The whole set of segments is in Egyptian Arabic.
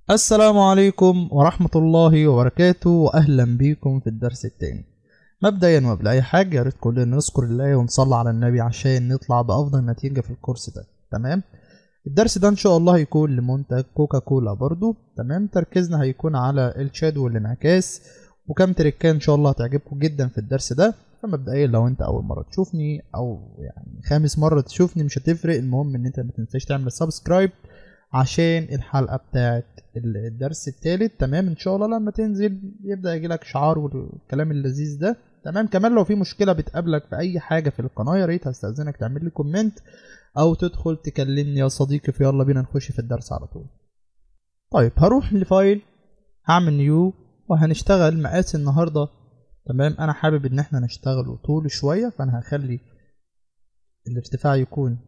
السلام عليكم ورحمة الله وبركاته وأهلا بيكم في الدرس التاني مبدئيا وقبل أي حاجة يا ريت كلنا نذكر الله ونصلي على النبي عشان نطلع بأفضل نتيجة في الكورس ده تمام الدرس ده إن شاء الله هيكون لمنتج كوكا كولا برضو تمام تركيزنا هيكون على الشاد والانعكاس وكم تريكات إن شاء الله هتعجبكم جدا في الدرس ده فمبدئيا لو انت اول مره تشوفني او يعني خامس مره تشوفني مش هتفرق المهم ان انت ما تنساش تعمل سبسكرايب عشان الحلقه بتاعت الدرس الثالث تمام ان شاء الله لما تنزل يبدا يجي لك شعار والكلام اللذيذ ده تمام كمان لو في مشكله بتقابلك في اي حاجه في القناه يا ريت هستاذنك تعمل لي كومنت او تدخل تكلمني يا صديقي في يلا بينا نخش في الدرس على طول طيب هروح لفايل هعمل نيو وهنشتغل مقاس النهارده تمام انا حابب ان احنا نشتغله طول شويه فانا هخلي الارتفاع يكون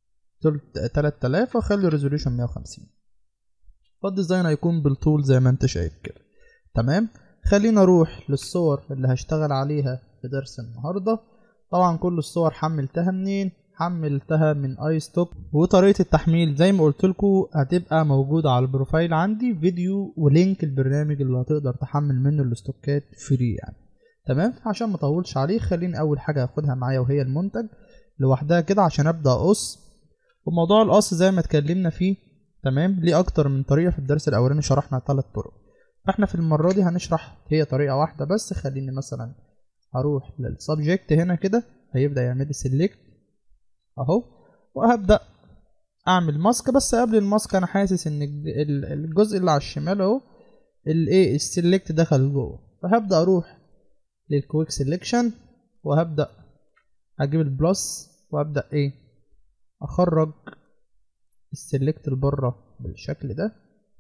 3000 واخلي الريزوليوشن 150 فالديزاين هيكون بالطول زي ما انت شايف كده تمام خلينا اروح للصور اللي هشتغل عليها في درس النهارده طبعا كل الصور حملتها منين حملتها من اي ستوك وطريقه التحميل زي ما قلت لكم هتبقى موجوده على البروفايل عندي فيديو ولينك البرنامج اللي هتقدر تحمل منه الاستوكات فري يعني تمام عشان ما اطولش عليه خليني اول حاجه اخدها معايا وهي المنتج لوحدها كده عشان ابدا اقص وموضوع القص زي ما اتكلمنا فيه تمام ليه اكتر من طريقه في الدرس الاولاني شرحنا ثلاث طرق فاحنا في المره دي هنشرح هي طريقه واحده بس خليني مثلا هروح للسبجكت هنا كده هيبدا يعمل لي سيلكت اهو وهبدا اعمل ماسك بس قبل الماسك انا حاسس ان الجزء اللي على الشمال اهو الايه السيلكت دخل جوه فهبدا اروح للكويك سيلكشن وهبدا اجيب البلس وابدا ايه اخرج السلكت لبره بالشكل ده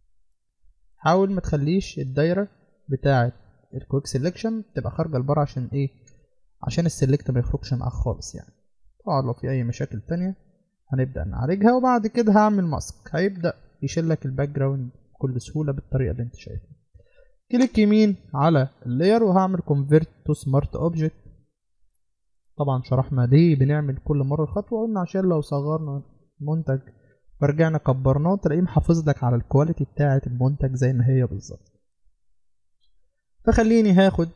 حاول ما تخليش الدايره بتاعه الكويك سيلكشن تبقى خارجه لبره عشان ايه عشان السلكت ما يخرجش معاك خالص يعني طبعا لو في اي مشاكل تانية هنبدا نعالجها وبعد كده هعمل ماسك هيبدا يشيل لك الباك جراوند بكل سهوله بالطريقه اللي انت شايفها كليك يمين على اللاير وهعمل convert to smart object طبعا شرحنا ليه بنعمل كل مرة خطوة قلنا عشان لو صغرنا المنتج فرجعنا كبرناه تلاقيه محافظ لك على الكواليتي بتاعة المنتج زي ما هي بالظبط فخليني هاخد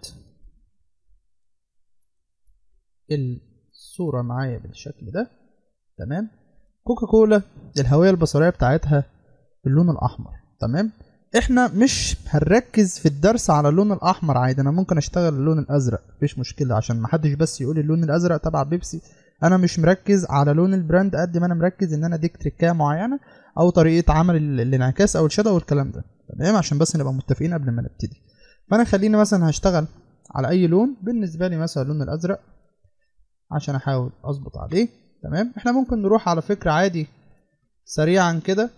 الصورة معايا بالشكل ده تمام كوكا كولا الهوية البصرية بتاعتها باللون الأحمر تمام احنا مش هنركز في الدرس على اللون الاحمر عادي انا ممكن اشتغل اللون الازرق مفيش مشكله عشان محدش بس يقول اللون الازرق تبع بيبسي انا مش مركز على لون البراند قد ما انا مركز ان انا اديك تريكايه معينه او طريقه عمل الانعكاس او الشادو والكلام ده تمام عشان بس نبقى متفقين قبل ما نبتدي فانا خليني مثلا هشتغل على اي لون بالنسبه لي مثلا اللون الازرق عشان احاول اظبط عليه تمام احنا ممكن نروح على فكره عادي سريعا كده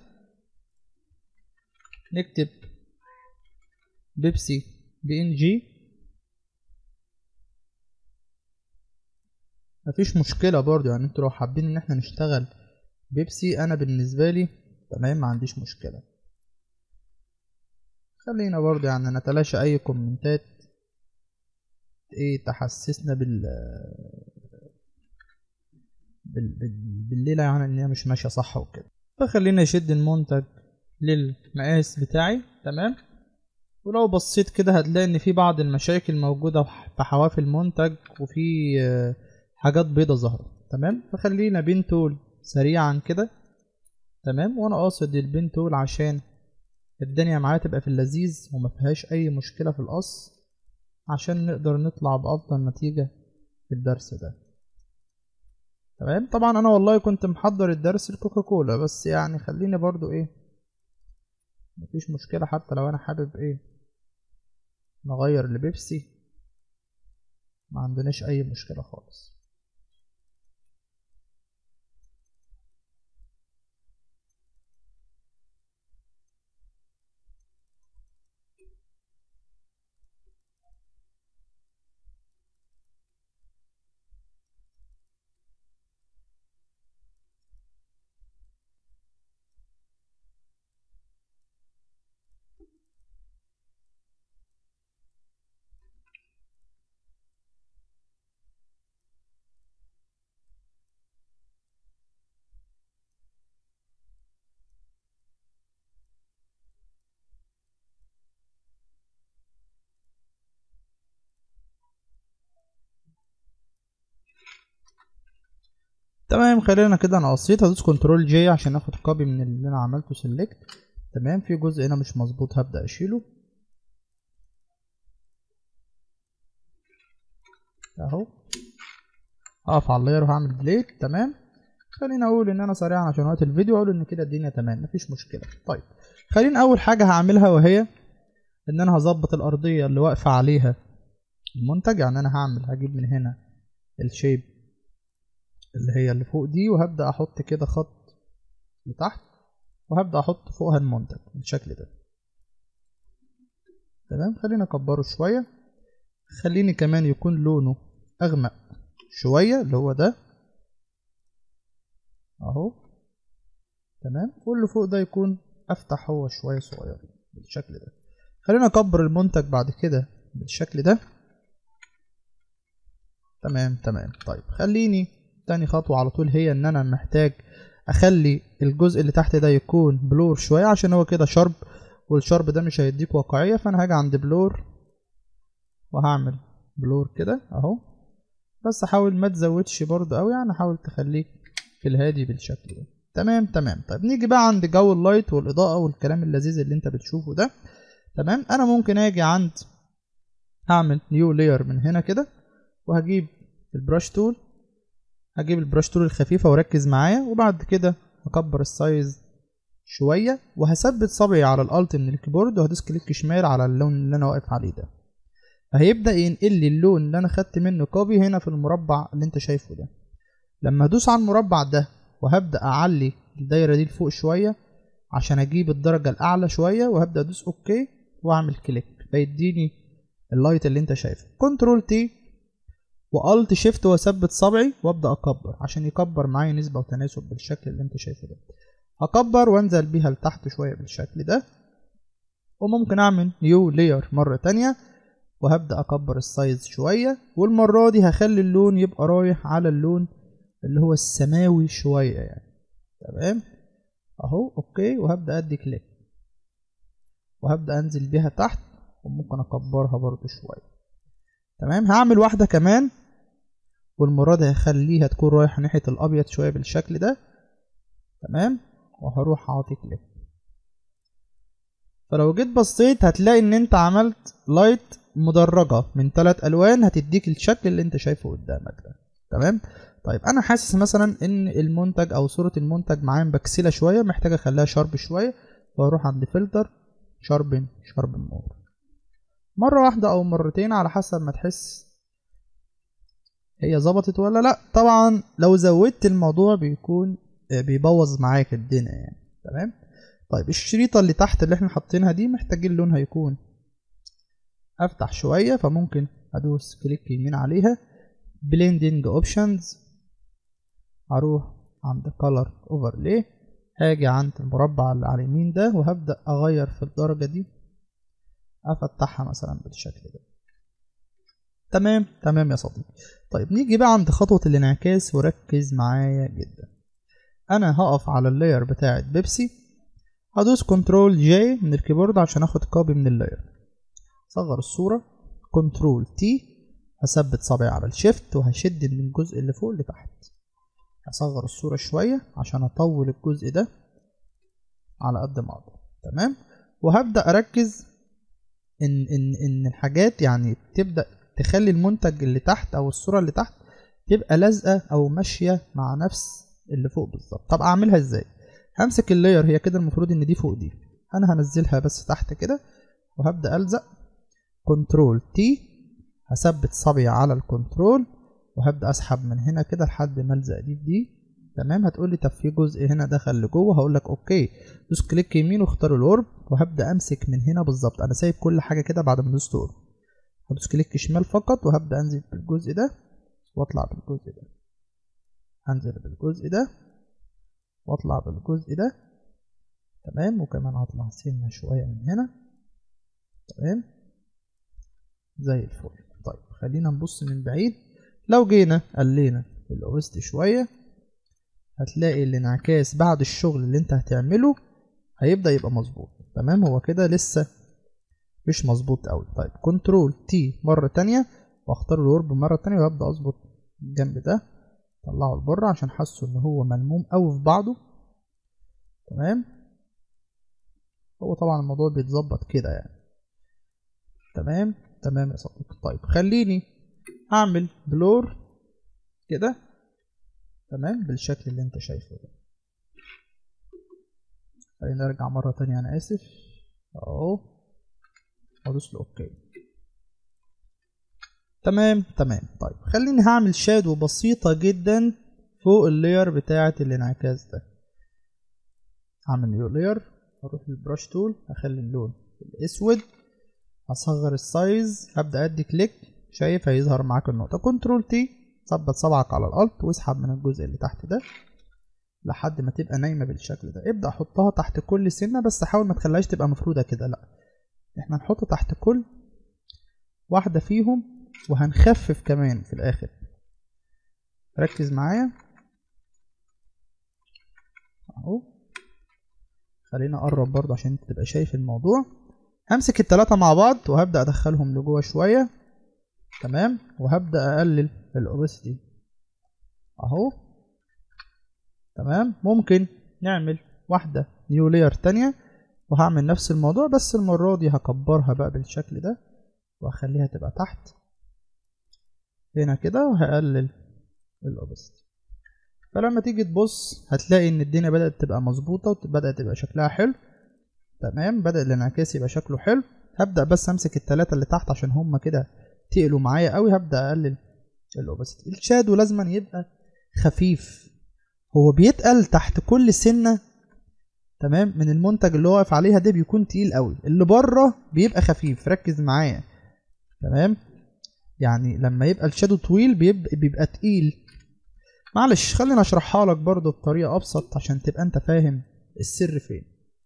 نكتب بيبسي بي ان جي مفيش مشكلة برضو يعني انتوا لو حابين ان احنا نشتغل بيبسي انا بالنسبة لي تمام ما عنديش مشكلة خلينا برضو يعني نتلاشى اي كومنتات ايه تحسسنا بال بالليلة يعني ان هي مش ماشية صح وكده فخلينا نشد المنتج للمقاس بتاعي تمام ولو بصيت كده هتلاقي ان في بعض المشاكل موجودة في حواف المنتج وفي حاجات بيضة ظاهرة تمام فخلينا بين تول سريعا كده تمام وانا قاصد البين تول عشان الدنيا معايا تبقى في اللذيذ وما فيهاش اي مشكلة في القص عشان نقدر نطلع بافضل نتيجة في الدرس ده تمام طبعا انا والله كنت محضر الدرس الكوكا كولا بس يعني خليني برضو ايه مفيش مشكلة حتى لو انا حابب ايه نغير لبيبسي ما عندناش اي مشكلة خالص تمام خلينا كده انا قصيت هدوس كنترول جي عشان اخد كوبي من اللي انا عملته سيلكت تمام في جزء هنا مش مظبوط هبدا اشيله اهو اقف على اللاير وهعمل ديليت تمام خليني اقول ان انا سريع عشان وقت الفيديو اقول ان كده الدنيا تمام مفيش مشكله طيب خلينا اول حاجه هعملها وهي ان انا هظبط الارضيه اللي واقفه عليها المنتج يعني انا هعمل هجيب من هنا الشيب اللي هي اللي فوق دي وهبدا احط كده خط لتحت وهبدا احط فوقها المنتج بالشكل ده تمام خلينا اكبره شويه خليني كمان يكون لونه اغمق شويه اللي هو ده اهو تمام واللي فوق ده يكون افتح هو شويه صغير بالشكل ده خلينا اكبر المنتج بعد كده بالشكل ده تمام تمام طيب خليني تاني خطوة على طول هي ان انا محتاج اخلي الجزء اللي تحت ده يكون بلور شوية عشان هو كده شرب والشرب ده مش هيديك واقعية فانا هاجي عند بلور وهعمل بلور كده اهو بس حاول ما تزودش برضه قوي يعني حاول تخليك في الهادي بالشكل ده تمام تمام طيب نيجي بقى عند جو اللايت والاضاءة والكلام اللذيذ اللي انت بتشوفه ده تمام انا ممكن اجي عند هعمل نيو لاير من هنا كده وهجيب البراش تول هجيب البراش تول الخفيفة وركز معايا وبعد كده هكبر السايز شوية وهثبت صبعي على الالت من الكيبورد وهدوس كليك شمال على اللون اللي انا واقف عليه ده فهيبدأ ينقل لي اللون اللي انا خدت منه كوبي هنا في المربع اللي انت شايفه ده لما هدوس على المربع ده وهبدأ اعلي الدايرة دي لفوق شوية عشان اجيب الدرجة الاعلى شوية وهبدأ ادوس اوكي واعمل كليك فيديني اللايت اللي انت شايفه كنترول تي والت شيفت واثبت صبعي وابدا اكبر عشان يكبر معايا نسبه وتناسب بالشكل اللي انت شايفه ده هكبر وانزل بيها لتحت شويه بالشكل ده وممكن اعمل نيو لاير مره تانية وهبدا اكبر السايز شويه والمره دي هخلي اللون يبقى رايح على اللون اللي هو السماوي شويه يعني تمام اهو اوكي وهبدا ادي كليك وهبدا انزل بيها تحت وممكن اكبرها برضو شويه تمام هعمل واحده كمان والمرة دي هخليها تكون رايحة ناحية الأبيض شوية بالشكل ده تمام وهروح أعطي كليك فلو جيت بصيت هتلاقي إن أنت عملت لايت مدرجة من ثلاث ألوان هتديك الشكل اللي أنت شايفه قدامك ده تمام طيب أنا حاسس مثلا إن المنتج أو صورة المنتج معايا مبكسلة شوية محتاج أخليها شارب شوية وأروح عند فلتر شاربن شاربن مور مرة واحدة أو مرتين على حسب ما تحس هي ظبطت ولا لا طبعا لو زودت الموضوع بيكون بيبوظ معاك الدنيا يعني تمام طيب الشريطة اللي تحت اللي احنا حاطينها دي محتاجين لونها يكون افتح شوية فممكن ادوس كليك يمين عليها blending options هروح عند color overlay هاجي عند المربع اللي على اليمين ده وهبدأ اغير في الدرجة دي افتحها مثلا بالشكل ده تمام تمام يا صديقي طيب نيجي بقى عند خطوة الانعكاس وركز معايا جدا انا هقف على اللاير بتاعت بيبسي هدوس كنترول جي من الكيبورد عشان اخد كوبي من اللاير صغر الصورة كنترول تي هثبت صبعي على الشيفت وهشد من الجزء اللي فوق لتحت هصغر الصورة شوية عشان اطول الجزء ده على قد ما اقدر تمام وهبدأ اركز ان ان ان الحاجات يعني تبدأ تخلي المنتج اللي تحت او الصورة اللي تحت تبقى لازقة او ماشية مع نفس اللي فوق بالظبط طب اعملها ازاي همسك اللاير هي كده المفروض ان دي فوق دي انا هنزلها بس تحت كده وهبدأ الزق كنترول تي هثبت صبعي على الكنترول وهبدأ اسحب من هنا كده لحد ما الزق دي دي تمام هتقولي طب في جزء هنا دخل لجوه هقول لك اوكي دوس كليك يمين واختار الورب وهبدأ امسك من هنا بالظبط انا سايب كل حاجة كده بعد ما دوست اورب هدوس كليك شمال فقط وهبدأ انزل بالجزء ده واطلع بالجزء ده هنزل بالجزء ده واطلع بالجزء ده تمام وكمان هطلع سنة شوية من هنا تمام زي الفل طيب خلينا نبص من بعيد لو جينا قلينا الاوست شوية هتلاقي الانعكاس بعد الشغل اللي انت هتعمله هيبدأ يبقى مظبوط تمام هو كده لسه مش مظبوط قوي طيب كنترول تي مرة تانية واختار الورب مرة تانية وابدأ اظبط الجنب ده طلعه لبره عشان حاسه ان هو ملموم قوي في بعضه تمام هو طبعا الموضوع بيتظبط كده يعني تمام تمام يا صديقي طيب خليني اعمل بلور كده تمام بالشكل اللي انت شايفه ده خلينا نرجع مرة تانية انا اسف اهو وادوس له اوكي تمام تمام طيب خليني هعمل شادو بسيطة جدا فوق اللاير بتاعة الانعكاس ده هعمل نيو لاير اروح للبراش تول هخلي اللون الاسود هصغر السايز هبدأ ادي كليك شايف هيظهر معاك النقطة كنترول تي ثبت صبعك على الالت واسحب من الجزء اللي تحت ده لحد ما تبقى نايمة بالشكل ده ابدأ حطها تحت كل سنة بس حاول ما تخليهاش تبقى مفرودة كده لا احنا نحط تحت كل واحدة فيهم وهنخفف كمان في الاخر ركز معايا اهو خلينا اقرب برضه عشان انت تبقى شايف الموضوع همسك التلاتة مع بعض وهبدأ ادخلهم لجوه شوية تمام وهبدأ اقلل الاوبستي اهو تمام ممكن نعمل واحدة نيو لاير تانية وهعمل نفس الموضوع بس المرة دي هكبرها بقى بالشكل ده وهخليها تبقى تحت هنا كده وهقلل الاوبستي فلما تيجي تبص هتلاقي ان الدنيا بدأت تبقى مظبوطة وبدأت تبقى شكلها حلو تمام بدأ الانعكاس يبقى شكله حلو هبدأ بس امسك التلاتة اللي تحت عشان هما كده تقلوا معايا قوي هبدأ اقلل الاوبستي الشادو لازما يبقى خفيف هو بيتقل تحت كل سنة تمام من المنتج اللي هو واقف عليها ده بيكون تقيل قوي اللي بره بيبقى خفيف ركز معايا تمام يعني لما يبقى الشادو طويل بيبقى, بيبقى تقيل معلش خلينا اشرحها لك برضو بطريقة ابسط عشان تبقى انت فاهم السر فين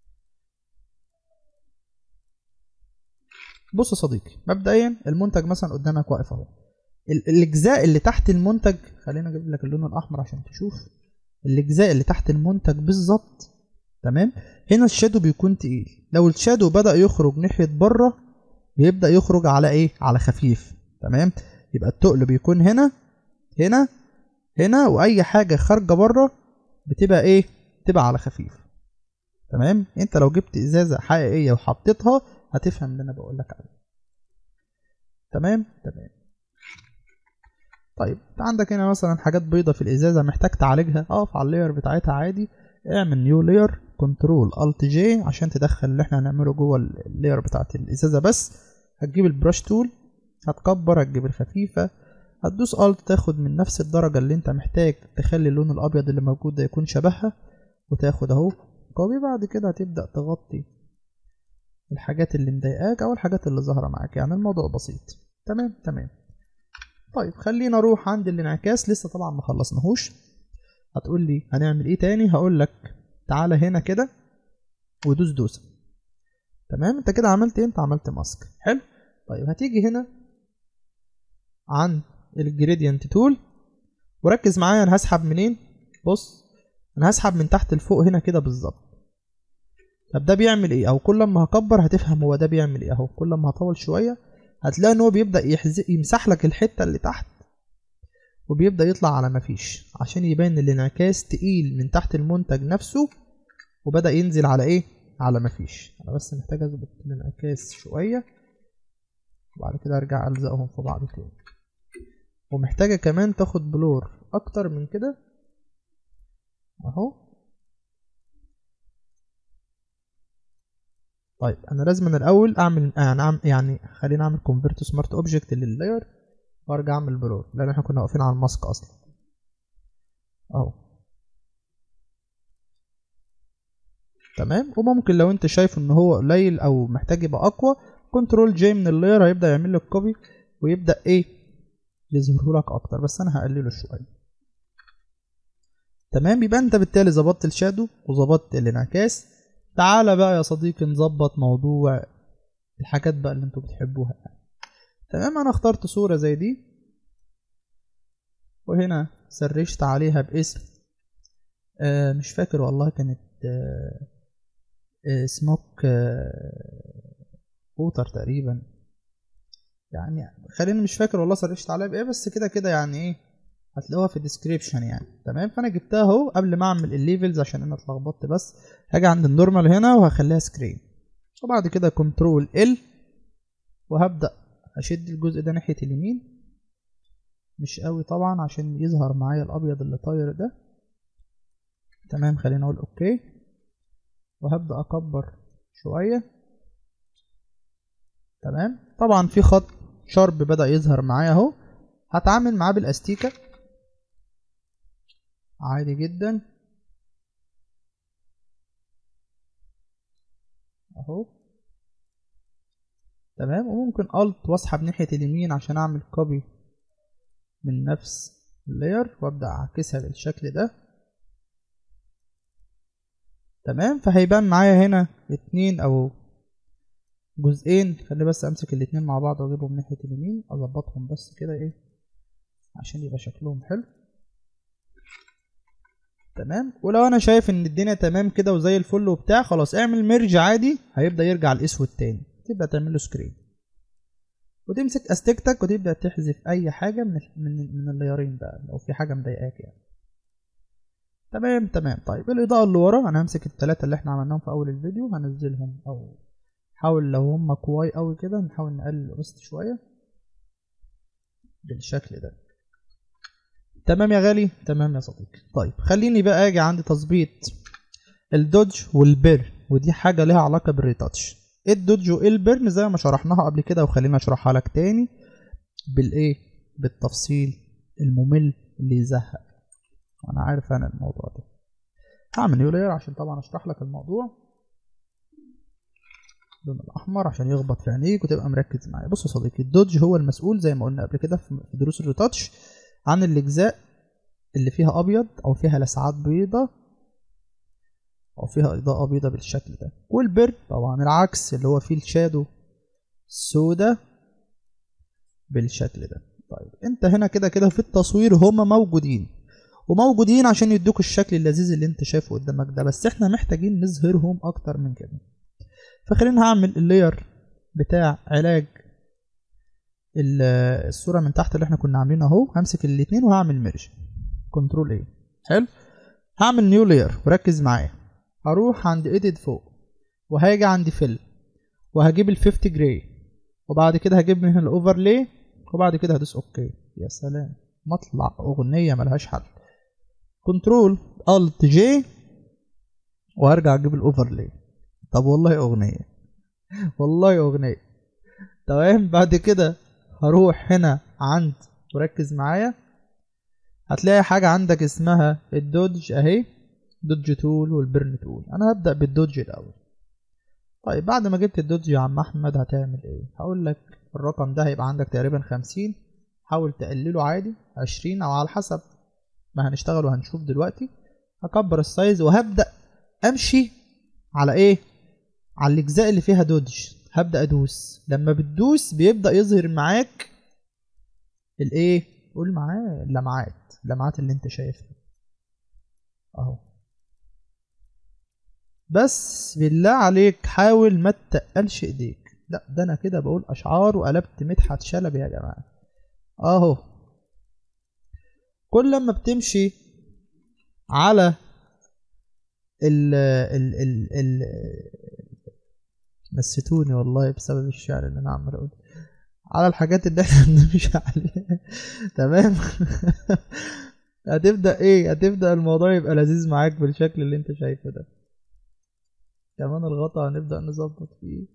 بص يا صديقي مبدئيا المنتج مثلا قدامك واقف اهو الاجزاء اللي تحت المنتج خلينا اجيب لك اللون الاحمر عشان تشوف الاجزاء اللي تحت المنتج بالظبط تمام هنا الشادو بيكون تقيل لو الشادو بدا يخرج ناحيه بره بيبدا يخرج على ايه على خفيف تمام يبقى التقل بيكون هنا هنا هنا واي حاجه خارجه بره بتبقى ايه بتبقى على خفيف تمام انت لو جبت ازازه حقيقيه وحطيتها هتفهم اللي انا بقول لك عليه تمام تمام طيب انت عندك هنا مثلا حاجات بيضة في الازازة محتاج تعالجها اقف على اللاير بتاعتها عادي اعمل نيو لاير كنترول الت جي عشان تدخل اللي احنا هنعمله جوه اللاير بتاعت الازازة بس هتجيب البرش تول هتكبر هتجيب الخفيفة هتدوس الت تاخد من نفس الدرجة اللي انت محتاج تخلي اللون الابيض اللي موجود ده يكون شبهها وتاخد اهو كوبي بعد كده هتبدأ تغطي الحاجات اللي مضايقاك او الحاجات اللي ظاهرة معاك يعني الموضوع بسيط تمام تمام طيب خلينا اروح عند الانعكاس لسه طبعا ما خلصناهوش هتقول لي هنعمل ايه تاني هقول لك تعالى هنا كده ودوس دوسه تمام انت كده عملت ايه انت عملت ماسك حلو طيب هتيجي هنا عن الجريدينت تول وركز معايا انا هسحب منين بص انا هسحب من تحت لفوق هنا كده بالظبط طب ده بيعمل ايه او كل ما هكبر هتفهم هو ده بيعمل ايه اهو كل ما هطول شويه هتلاقي ان هو بيبدا يحز... يمسح لك الحته اللي تحت وبيبدا يطلع على مفيش عشان يبان الانعكاس تقيل من تحت المنتج نفسه وبدا ينزل على ايه على مفيش انا بس محتاج اظبط الانعكاس شويه وبعد كده ارجع الزقهم في بعض تاني ومحتاجه كمان تاخد بلور اكتر من كده اهو طيب انا لازم أنا الاول اعمل يعني يعني خلينا اعمل كونفرت سمارت اوبجكت لللاير وارجع اعمل بلور لان احنا كنا واقفين على الماسك اصلا اهو تمام وممكن لو انت شايف ان هو قليل او محتاج يبقى اقوى كنترول جي من اللاير هيبدا يعمل لك كوبي ويبدا ايه يظهره لك اكتر بس انا هقلله شويه تمام يبقى انت بالتالي ظبطت الشادو وظبطت الانعكاس تعالى بقى يا صديقي نظبط موضوع الحاجات بقى اللي انتوا بتحبوها يعني تمام انا اخترت صورة زي دي وهنا سرشت عليها باسم آه مش فاكر والله كانت آه آه سموك ووتر تقريبا يعني خليني مش فاكر والله سرشت عليها بايه بس كده كده يعني ايه هتلاقوها في الديسكريبشن يعني تمام فانا جبتها اهو قبل ما اعمل الليفلز عشان انا اتلخبطت بس هاجي عند النورمال هنا وهخليها سكرين وبعد كده كنترول ال وهبدا اشد الجزء ده ناحيه اليمين مش قوي طبعا عشان يظهر معايا الابيض اللي طاير ده تمام خلينا اقول اوكي وهبدا اكبر شويه تمام طبعا في خط شارب بدا يظهر معايا اهو هتعامل معاه بالاستيكه عادي جدا اهو تمام وممكن الت واسحب ناحيه اليمين عشان اعمل كوبي من نفس اللاير وابدا اعكسها بالشكل ده تمام فهيبان معايا هنا اتنين او جزئين خلي بس امسك الاتنين مع بعض واجيبهم ناحيه اليمين اظبطهم بس كده ايه عشان يبقى شكلهم حلو تمام ولو انا شايف ان الدنيا تمام كده وزي الفل وبتاع خلاص اعمل ميرج عادي هيبدا يرجع الاسود تاني تبدا تعمل له سكرين وتمسك استيكتك وتبدا تحذف اي حاجه من من من اللايرين بقى لو في حاجه مضايقاك يعني تمام تمام طيب الاضاءه اللي ورا انا همسك الثلاثه اللي احنا عملناهم في اول الفيديو هنزلهم او حاول لو هم كواي قوي كده نحاول نقلل الرست شويه بالشكل ده تمام يا غالي تمام يا صديقي طيب خليني بقى اجي عند تظبيط الدوج والبير ودي حاجه ليها علاقه بالريتاتش ايه الدوج وايه البيرن زي ما شرحناها قبل كده وخلينا اشرحها لك تاني بالايه بالتفصيل الممل اللي يزهق انا عارف انا الموضوع ده هعمل نيو لاير عشان طبعا اشرح لك الموضوع اللون الاحمر عشان يخبط في عينيك وتبقى مركز معايا بص يا صديقي الدوج هو المسؤول زي ما قلنا قبل كده في دروس الريتاتش عن الاجزاء اللي فيها ابيض او فيها لسعات بيضة او فيها اضاءة بيضة بالشكل ده والبر طبعا العكس اللي هو فيه الشادو السودا بالشكل ده طيب انت هنا كده كده في التصوير هما موجودين وموجودين عشان يدوك الشكل اللذيذ اللي انت شايفه قدامك ده بس احنا محتاجين نظهرهم اكتر من كده فخلينا هعمل اللاير بتاع علاج الصوره من تحت اللي احنا كنا عاملينها اهو همسك الاثنين وهعمل ميرج كنترول ايه حلو هعمل نيو لاير وركز معايا هروح عند ايديت فوق وهاجي عند فيل وهجيب ال 50 جراي وبعد كده هجيب من هنا الاوفرلاي وبعد كده هدوس اوكي يا سلام مطلع اغنيه ملهاش حل كنترول الت جي وهرجع اجيب الاوفرلاي طب والله اغنيه والله اغنيه تمام بعد كده هروح هنا عند وركز معايا هتلاقي حاجة عندك اسمها الدوج اهي دوج تول والبرن تول انا هبدأ بالدوج الاول طيب بعد ما جبت الدوج يا عم احمد هتعمل ايه هقول لك الرقم ده هيبقى عندك تقريبا خمسين حاول تقلله عادي عشرين او على حسب ما هنشتغل وهنشوف دلوقتي هكبر السايز وهبدأ امشي على ايه على الاجزاء اللي فيها دوج هبدأ ادوس لما بتدوس بيبدأ يظهر معاك الايه قول معاه اللمعات اللمعات اللي انت شايفها اهو بس بالله عليك حاول ما تقلش ايديك لا ده انا كده بقول اشعار وقلبت مدحت شلبي يا جماعه اهو كل لما بتمشي على ال ال ال ال نسيتوني والله بسبب الشعر اللي انا عمال اقوله على الحاجات اللي احنا بنمشي عليها تمام هتبدا ايه هتبدا الموضوع يبقى لذيذ معاك بالشكل اللي انت شايفه ده كمان الغطا هنبدا نظبط فيه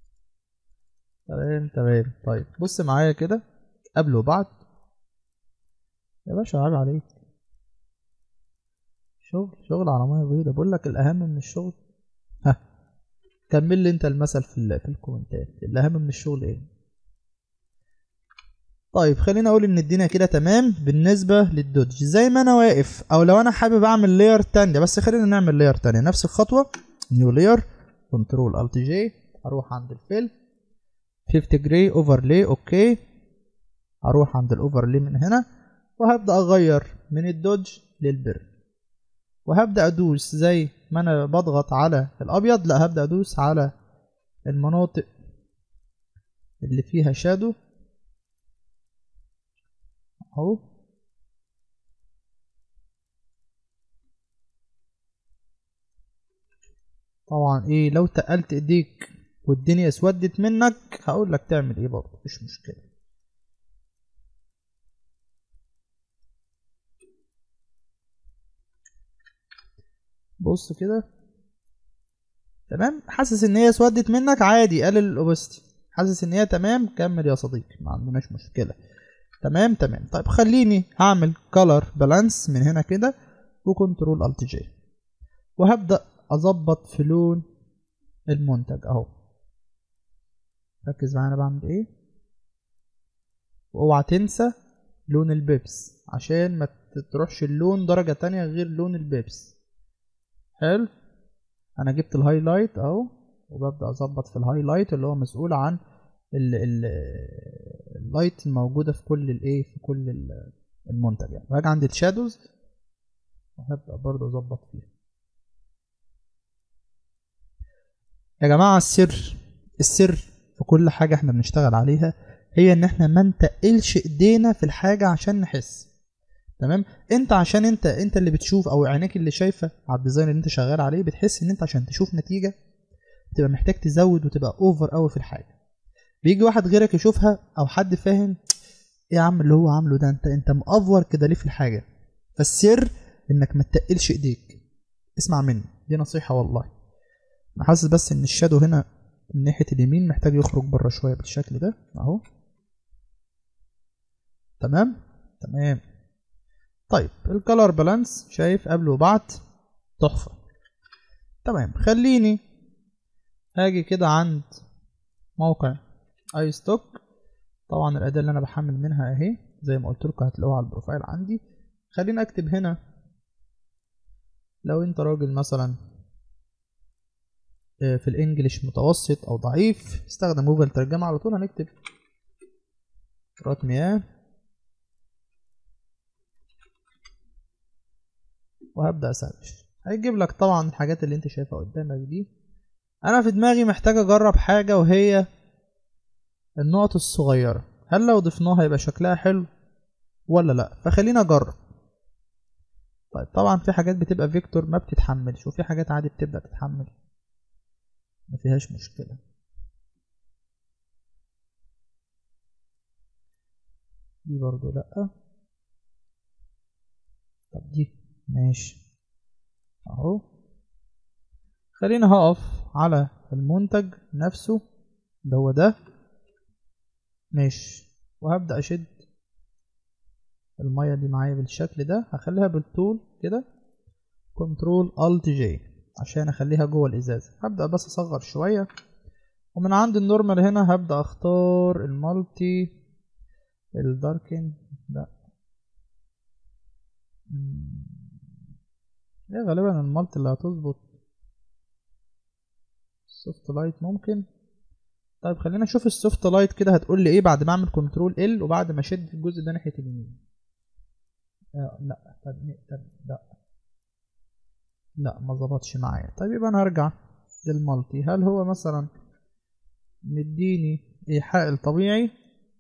تمام تمام طيب بص معايا كده قبل وبعد يا باشا عيب عليك شغل شغل على ميه بيضاء بقول لك الاهم من الشغل ها كمل لي انت المثل في في الكومنتات الاهم من الشغل ايه طيب خلينا اقول ان الدنيا كده تمام بالنسبه للدوج زي ما انا واقف او لو انا حابب اعمل لاير تانية بس خلينا نعمل لاير تانية نفس الخطوه نيو لاير كنترول الت جي اروح عند الفيل 50 جراي اوفرلاي اوكي اروح عند الاوفرلاي من هنا وهبدا اغير من الدوج للبر وهبدا ادوس زي ما انا بضغط على الابيض لا هبدا ادوس على المناطق اللي فيها شادو اهو طبعا ايه لو تقلت ايديك والدنيا اسودت منك هقول لك تعمل ايه برضه مفيش مشكله بص كده تمام حاسس ان هي اسودت منك عادي قلل الاوبستي حاسس ان هي تمام كمل يا صديقي ما عندناش مشكله تمام تمام طيب خليني هعمل color balance من هنا كده وكنترول الت جي وهبدا اظبط في لون المنتج اهو ركز معايا انا بعمل ايه واوعى تنسى لون البيبس عشان ما تروحش اللون درجة تانية غير لون البيبس حلو انا جبت الهايلايت اهو وببدأ اظبط في الهايلايت اللي هو مسؤول عن ال ال اللايت الموجودة في كل الايه في كل ال- المنتج يعني وهاجي عند الشادوز وهبدأ برضه اظبط فيها يا جماعة السر السر في كل حاجة احنا بنشتغل عليها هي ان احنا ما نتقلش ايدينا في الحاجة عشان نحس تمام انت عشان انت انت اللي بتشوف او عينيك اللي شايفة على الديزاين اللي انت شغال عليه بتحس ان انت عشان تشوف نتيجة بتبقى محتاج تزود وتبقى اوفر قوي في الحاجة بيجي واحد غيرك يشوفها او حد فاهم ايه يا عم اللي هو عامله ده انت انت مأفور كده ليه في الحاجة فالسر انك ما تتقلش ايديك اسمع مني دي نصيحة والله انا حاسس بس ان الشادو هنا من ناحية اليمين محتاج يخرج بره شوية بالشكل ده اهو تمام تمام طيب الكالر بالانس شايف قبل وبعد تحفة تمام خليني هاجي كده عند موقع اي ستوك طبعا الاداة اللي انا بحمل منها اهي زي ما قلت لكم هتلاقوها على البروفايل عندي خليني اكتب هنا لو انت راجل مثلا آه، في الانجليش متوسط او ضعيف استخدم جوجل ترجمة على طول هنكتب كرات مياه وهبدأ اسرش هيجيب لك طبعا الحاجات اللي انت شايفها قدامك دي انا في دماغي محتاج اجرب حاجة وهي النقط الصغيرة هل لو ضفناها يبقى شكلها حلو ولا لا فخلينا اجرب طيب طبعا في حاجات بتبقى فيكتور ما بتتحملش وفي حاجات عادي بتبدأ تتحمل ما فيهاش مشكلة دي برضو لأ طب دي ماشي اهو خلينا هقف على المنتج نفسه اللي هو ده ماشي وهبدأ أشد المية دي معايا بالشكل ده هخليها بالطول كده كنترول الت جي عشان اخليها جوه الازازة هبدأ بس اصغر شوية ومن عند النورمال هنا هبدأ اختار المالتي الداركن لا مم. هي غالبا المالتي اللي هتظبط السوفت لايت ممكن طيب خلينا نشوف السوفت لايت كده هتقول لي ايه بعد ما اعمل كنترول ال وبعد ما اشد الجزء ده ناحيه اليمين آه لا طب طب لا لا ما ظبطش معايا طيب يبقى انا هرجع للمالتي هل هو مثلا مديني ايحاء الطبيعي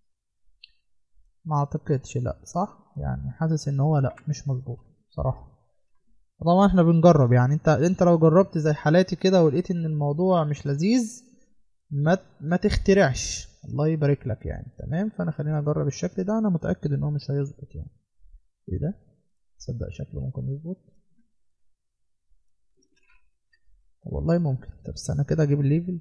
ما اعتقدش لا صح يعني حاسس ان هو لا مش مظبوط صراحه طبعا احنا بنجرب يعني انت انت لو جربت زي حالاتي كده ولقيت ان الموضوع مش لذيذ ما ما تخترعش الله يبارك لك يعني تمام فانا خلينا اجرب الشكل ده انا متاكد ان هو مش هيظبط يعني ايه ده تصدق شكله ممكن يظبط طب والله ممكن طب استنى كده اجيب الليفل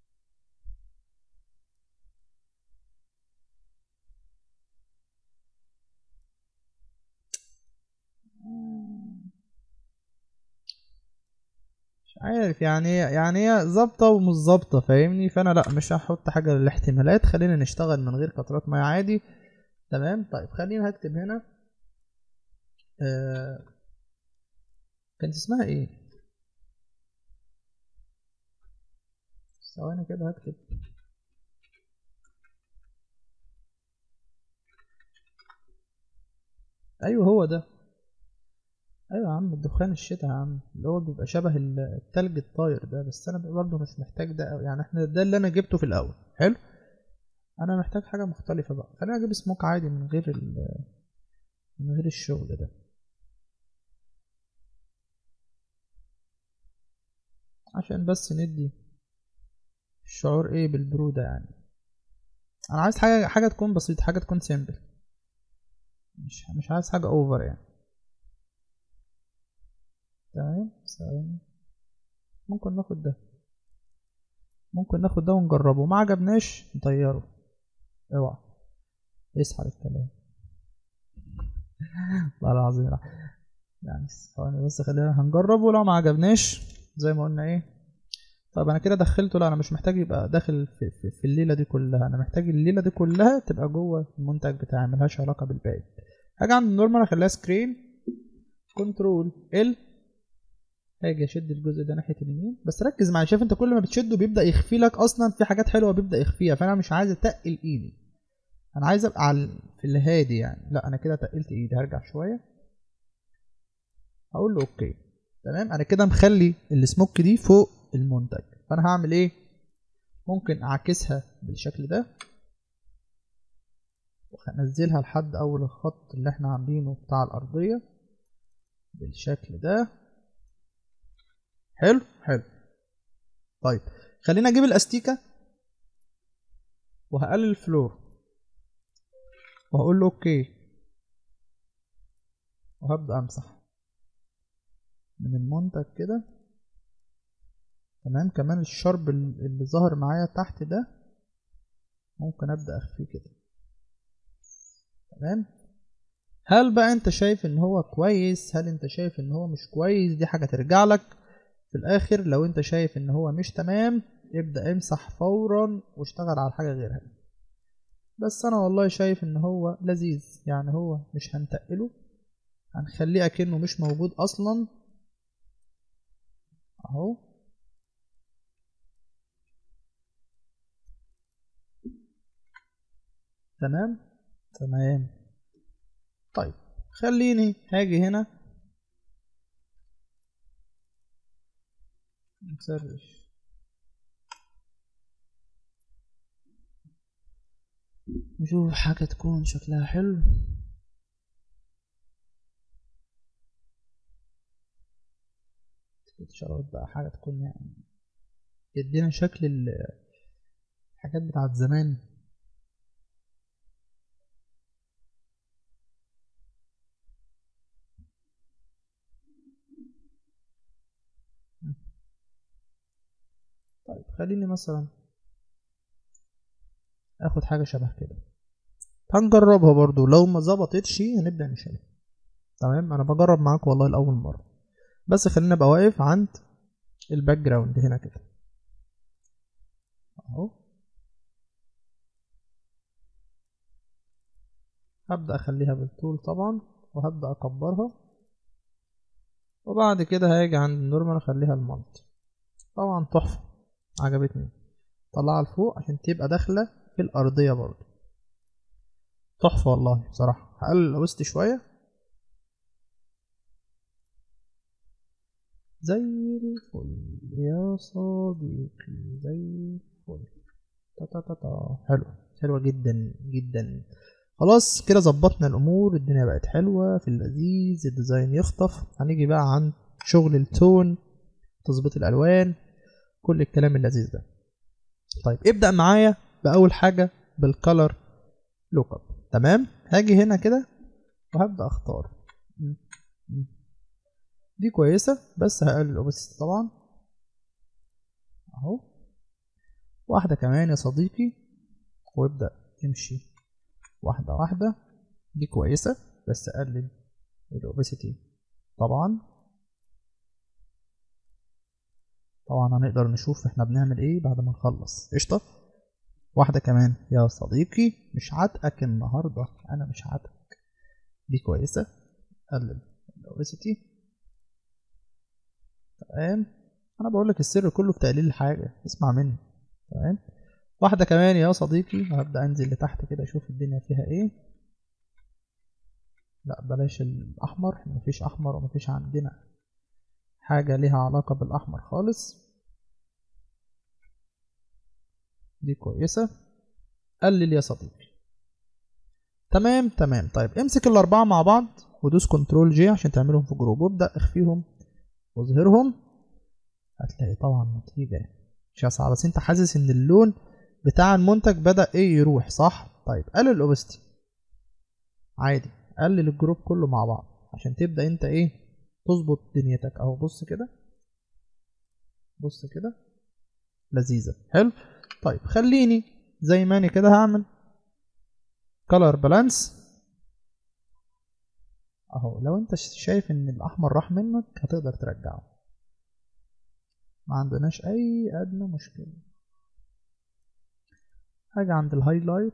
مش عارف يعني يعني هي ظابطه ومش ظابطه فاهمني فانا لا مش هحط حاجه للاحتمالات خلينا نشتغل من غير قطرات ميه عادي تمام طيب خلينا هكتب هنا آه كانت اسمها ايه ثواني كده هكتب ايوه هو ده ايوه يا عم الدخان الشتاء يا عم اللي هو بيبقى شبه التلج الطاير ده بس انا برضه مش محتاج ده أوي. يعني احنا ده اللي انا جبته في الاول حلو انا محتاج حاجه مختلفه بقى خلينا اجيب سموك عادي من غير ال من غير الشغل ده عشان بس ندي الشعور ايه بالبرودة يعني انا عايز حاجة حاجة تكون بسيطة حاجة تكون سيمبل مش مش عايز حاجة اوفر يعني تمام ثواني ممكن ناخد ده ممكن ناخد ده ونجربه ما عجبناش نطيره اوعى اسحب الكلام والله العظيم يعني ثواني بس خلينا هنجربه لو ما عجبناش زي ما قلنا ايه طب انا كده دخلته لا انا مش محتاج يبقى داخل في, في, في الليله دي كلها انا محتاج الليله دي كلها تبقى جوه المنتج بتاعي ملهاش علاقه بالباقي حاجه عند النورمال اخليها سكرين كنترول ال هاجي اشد الجزء ده ناحيه اليمين بس ركز معايا شايف انت كل ما بتشده بيبدا يخفي لك اصلا في حاجات حلوه بيبدا يخفيها فانا مش عايز اتقل ايدي انا عايز ابقى على في الهادي يعني لا انا كده تقلت ايدي هرجع شويه هقول له اوكي تمام انا كده مخلي السموك دي فوق المنتج فانا هعمل ايه ممكن اعكسها بالشكل ده وهنزلها لحد اول الخط اللي احنا عاملينه بتاع الارضيه بالشكل ده حلو حلو طيب خلينا اجيب الاستيكه وهقلل الفلور وهقول له اوكي وهبدا امسح من المنتج كده تمام كمان الشرب اللي ظهر معايا تحت ده ممكن ابدا اخفيه كده تمام هل بقى انت شايف ان هو كويس هل انت شايف ان هو مش كويس دي حاجه ترجع لك في الاخر لو انت شايف ان هو مش تمام ابدا امسح فورا واشتغل على حاجه غيرها بس انا والله شايف ان هو لذيذ يعني هو مش هنتقله هنخليه اكنه مش موجود اصلا اهو تمام تمام طيب خليني هاجي هنا نسرش نشوف حاجة تكون شكلها حلو شرط بقى حاجة تكون يعني يدينا شكل الحاجات بتاعت زمان طيب خليني مثلا اخد حاجة شبه كده هنجربها برضو لو ما ظبطتش هنبدأ نشيلها تمام انا بجرب معاك والله لأول مرة بس خلينا ابقى واقف عند الباك جراوند هنا كده اهو هبدأ اخليها بالطول طبعا وهبدأ اكبرها وبعد كده هاجي عند النورمال اخليها المالت طبعا تحفة عجبتني طلعها لفوق عشان تبقى داخلة في الأرضية برضو تحفة والله بصراحة هقلل الوسط شوية زي الفل يا صديقي زي الفل تا تا تا تا حلو حلوة جدا جدا خلاص كده ظبطنا الأمور الدنيا بقت حلوة في اللذيذ الديزاين يخطف هنيجي بقى عن شغل التون تظبيط الألوان كل الكلام اللذيذ ده طيب ابدأ معايا بأول حاجة بالكالر لوك اب تمام هاجي هنا كده وهبدأ اختار دي كويسة بس هقلل الاوبسيتي طبعا اهو واحدة كمان يا صديقي وابدأ تمشي واحدة واحدة دي كويسة بس اقلل الاوبسيتي طبعا طبعا هنقدر نشوف احنا بنعمل ايه بعد ما نخلص قشطة واحدة كمان يا صديقي مش عاتقك النهاردة انا مش عاتقك دي كويسة قلل الاوبسيتي تمام انا بقول لك السر كله في تقليل الحاجة اسمع مني تمام واحدة كمان يا صديقي هبدأ انزل لتحت كده اشوف الدنيا فيها ايه لا بلاش الاحمر مفيش احمر ومفيش عندنا حاجة ليها علاقة بالأحمر خالص دي كويسة قلل يا صديقي تمام تمام طيب امسك الأربعة مع بعض ودوس كنترول جي عشان تعملهم في جروب وابدأ اخفيهم واظهرهم هتلاقي طبعا نتيجة مش هسعى بس انت حاسس ان اللون بتاع المنتج بدأ ايه يروح صح طيب قلل الاوبستي عادي قلل الجروب كله مع بعض عشان تبدأ انت ايه تظبط دنيتك اهو بص كده بص كده لذيذة حلو طيب خليني زي ما انا كده هعمل color balance اهو لو انت شايف ان الاحمر راح منك هتقدر ترجعه ما عندناش اي ادنى مشكلة هاجي عند الهايلايت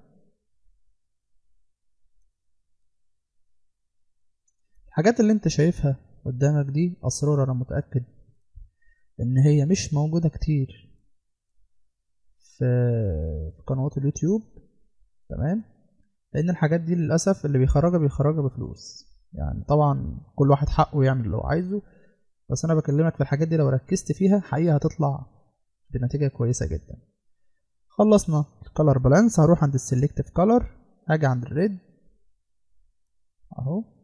الحاجات اللي انت شايفها قدامك دي اسرار انا متأكد ان هي مش موجودة كتير في قنوات اليوتيوب تمام لان الحاجات دي للاسف اللي بيخرجها بيخرجها بفلوس يعني طبعا كل واحد حقه يعمل اللي هو عايزه بس انا بكلمك في الحاجات دي لو ركزت فيها حقيقة هتطلع بنتيجة كويسة جدا خلصنا الكالر بالانس هروح عند السلكتيف كالر هاجي عند الريد اهو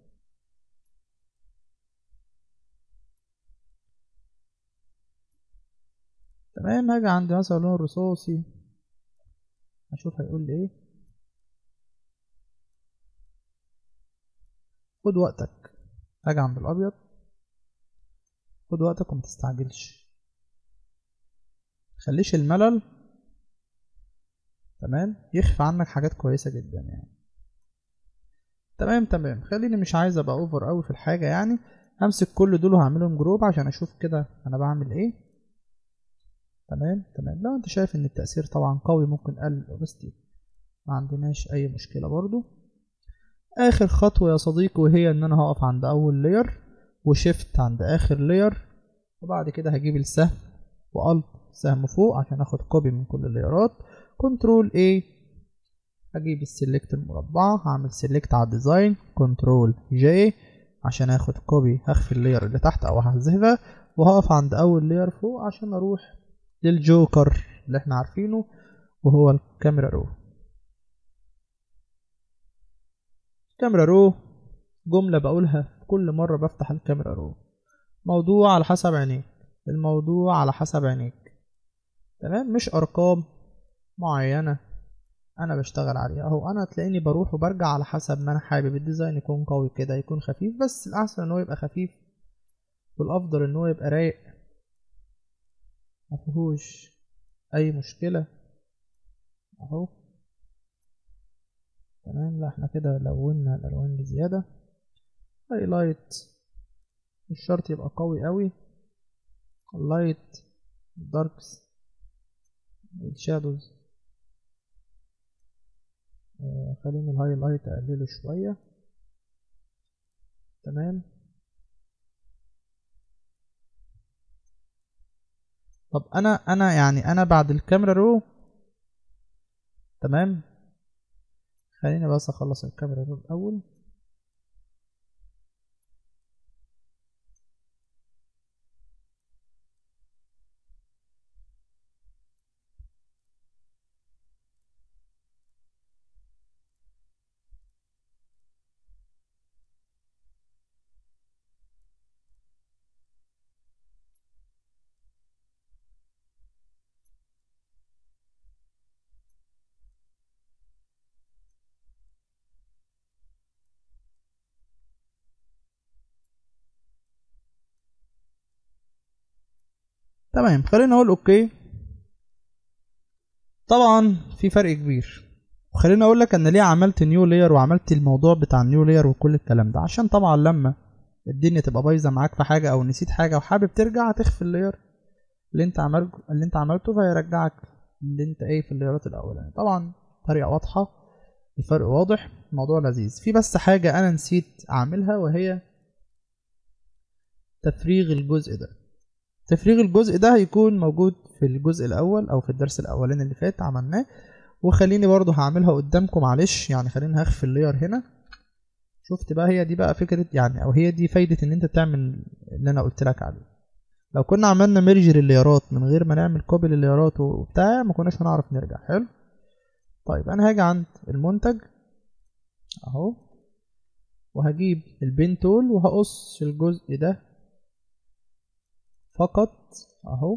تمام هاجي عند مثلا اللون الرصاصي اشوف هيقول لي ايه خد وقتك هاجي عند الابيض خد وقتك وما تستعجلش خليش الملل تمام يخفي عنك حاجات كويسه جدا يعني تمام تمام خليني مش عايز ابقى اوفر قوي في الحاجه يعني همسك كل دول وهعملهم جروب عشان اشوف كده انا بعمل ايه تمام تمام لو انت شايف ان التاثير طبعا قوي ممكن اقلل الاوبستي ما عندناش اي مشكله برضو اخر خطوه يا صديقي وهي ان انا هقف عند اول لاير وشيفت عند اخر لاير وبعد كده هجيب السهم والت سهم فوق عشان اخد كوبي من كل اللايرات كنترول A هجيب السلكت المربعة هعمل سلكت على الديزاين كنترول J عشان اخد كوبي هخفي اللاير اللي تحت او هحذفها وهقف عند اول لاير فوق عشان اروح للجوكر اللي احنا عارفينه وهو الكاميرا رو كاميرا رو جملة بقولها كل مرة بفتح الكاميرا رو موضوع على حسب عينيك الموضوع على حسب عينيك تمام مش ارقام معينة انا بشتغل عليها اهو انا تلاقيني بروح وبرجع على حسب ما انا حابب الديزاين يكون قوي كده يكون خفيف بس الاحسن ان هو يبقى خفيف والافضل ان هو يبقى رايق مفيهوش اي مشكلة اهو تمام لا احنا كده لونا الالوان بزيادة هايلايت مش شرط يبقى قوي قوي اللايت الداركس الشادوز آه خليني الهايلايت اقلله شوية تمام طب انا انا يعني انا بعد الكاميرا رو تمام خليني بس اخلص الكاميرا رو الاول تمام خلينا اقول اوكي طبعا في فرق كبير وخليني اقول لك انا ليه عملت نيو لاير وعملت الموضوع بتاع النيو لاير وكل الكلام ده عشان طبعا لما الدنيا تبقى بايظه معاك في حاجه او نسيت حاجه وحابب ترجع تخفي اللاير اللي انت عمل اللي انت عملته فيرجعك اللي انت ايه في اللايرات الاولانيه طبعا طريقه واضحه الفرق واضح الموضوع لذيذ في بس حاجه انا نسيت اعملها وهي تفريغ الجزء ده تفريغ الجزء ده هيكون موجود في الجزء الاول او في الدرس الاولاني اللي فات عملناه وخليني برضو هعملها قدامكم معلش يعني خليني هخفي اللاير هنا شفت بقى هي دي بقى فكرة يعني او هي دي فايدة ان انت تعمل اللي انا قلت لك عليه لو كنا عملنا ميرج لللايرات من غير ما نعمل كوبي لللايرات وبتاع ما كناش هنعرف نرجع حلو طيب انا هاجي عند المنتج اهو وهجيب البين تول وهقص الجزء ده فقط اهو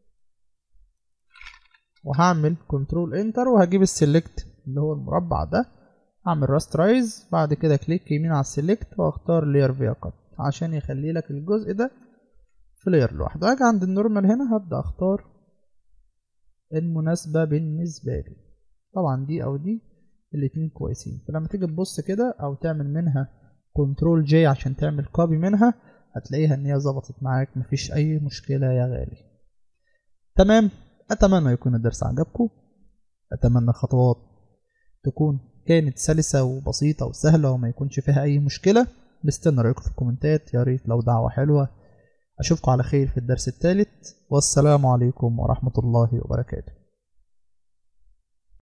وهعمل كنترول انتر وهجيب السيلكت اللي هو المربع ده اعمل راسترايز بعد كده كليك يمين على السيلكت واختار لير فيا كات عشان يخلي لك الجزء ده في لير لوحده اجي عند النورمال هنا هبدا اختار المناسبه بالنسبه لي طبعا دي او دي الاتنين كويسين فلما تيجي تبص كده او تعمل منها كنترول جي عشان تعمل كوبي منها هتلاقيها ان هي ظبطت معاك مفيش اي مشكله يا غالي تمام اتمنى يكون الدرس عجبكم اتمنى الخطوات تكون كانت سلسة وبسيطة وسهلة وما يكونش فيها أي مشكلة مستنى رأيكم في الكومنتات يا ريت لو دعوة حلوة أشوفكم على خير في الدرس الثالث والسلام عليكم ورحمة الله وبركاته